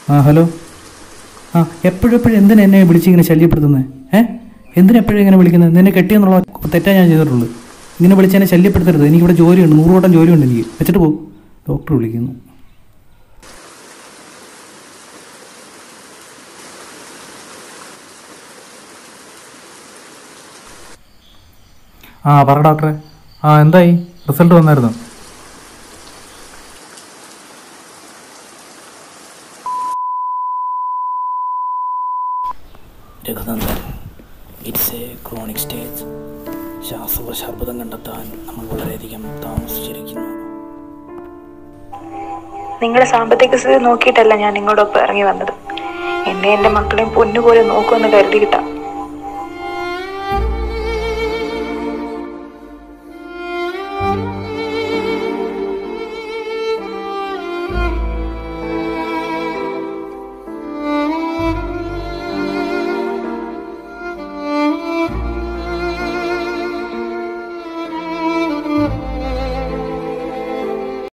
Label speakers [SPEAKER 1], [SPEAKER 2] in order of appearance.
[SPEAKER 1] ആ ഹലോ ആ എപ്പോഴെപ്പോഴും എന്തിനാ എന്നെ വിളിച്ചിങ്ങനെ ശല്യപ്പെടുത്തുന്നത് ഏ എന്തിനെപ്പോഴും ഇങ്ങനെ വിളിക്കുന്നത് നിന്നെ കെട്ടിയെന്നുള്ള തെറ്റാ ഞാൻ ചെയ്തിട്ടുള്ളൂ ഇങ്ങനെ വിളിച്ച് എന്നെ ശല്യപ്പെടുത്തരുത് എനിക്കിവിടെ ജോലിയുണ്ട് നൂറ് വട്ടം ജോലിയുണ്ട് എനിക്ക് വെച്ചിട്ട് പോകും ഡോക്ടർ വിളിക്കുന്നു ആ പറ ഡോക്ടറെ ആ എന്തായി റിസൾട്ട് വന്നായിരുന്നു
[SPEAKER 2] Raghunandan it's a chronic stage ശ്വാസകോശ അർബുദം കണ്ടെത്താൻ നമ്മൾ വളരെയധികം താമസിച്ചിരിക്കുന്നു
[SPEAKER 3] നിങ്ങളുടെ സാമ്പത്തിക സ്ഥിതി നോക്കിയിട്ടല്ല ഞാൻ നിങ്ങളോടൊപ്പം ഇറങ്ങി വന്നത് എന്നെ എൻ്റെ മക്കളെയും പൊന്നുപോലെ നോക്കുമെന്ന് കരുതിയിട്ടാ